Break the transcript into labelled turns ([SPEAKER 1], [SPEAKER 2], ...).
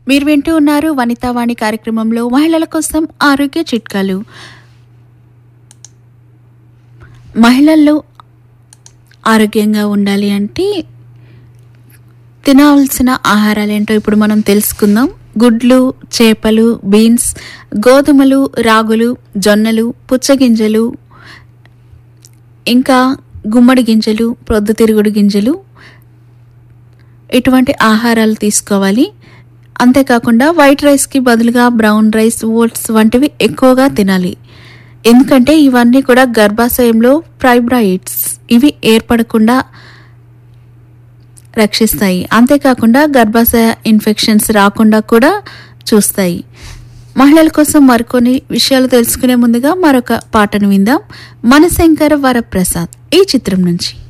[SPEAKER 1] మీరు వింటూ ఉన్నారు వనితావాణి కార్యక్రమంలో మహిళల కోసం ఆరోగ్య చిట్కాలు మహిళల్లో ఆరోగ్యంగా ఉండాలి అంటే తినవలసిన ఆహారాలు ఏంటో ఇప్పుడు మనం తెలుసుకుందాం గుడ్లు చేపలు బీన్స్ గోధుమలు రాగులు జొన్నలు పుచ్చగింజలు ఇంకా గుమ్మడి గింజలు ప్రొద్దుతిరుగుడు గింజలు ఇటువంటి ఆహారాలు తీసుకోవాలి అంతేకాకుండా వైట్ రైస్కి బదులుగా బ్రౌన్ రైస్ ఓట్స్ వంటివి ఎక్కువగా తినాలి ఎందుకంటే ఇవన్నీ కూడా గర్భాశయంలో ఫైబ్రాయిడ్స్ ఇవి ఏర్పడకుండా రక్షిస్తాయి అంతేకాకుండా గర్భాశయ ఇన్ఫెక్షన్స్ రాకుండా కూడా చూస్తాయి మహిళల కోసం మరికొన్ని విషయాలు తెలుసుకునే ముందుగా మరొక పాటను విందాం మనశంకర వరప్రసాద్ ఈ చిత్రం నుంచి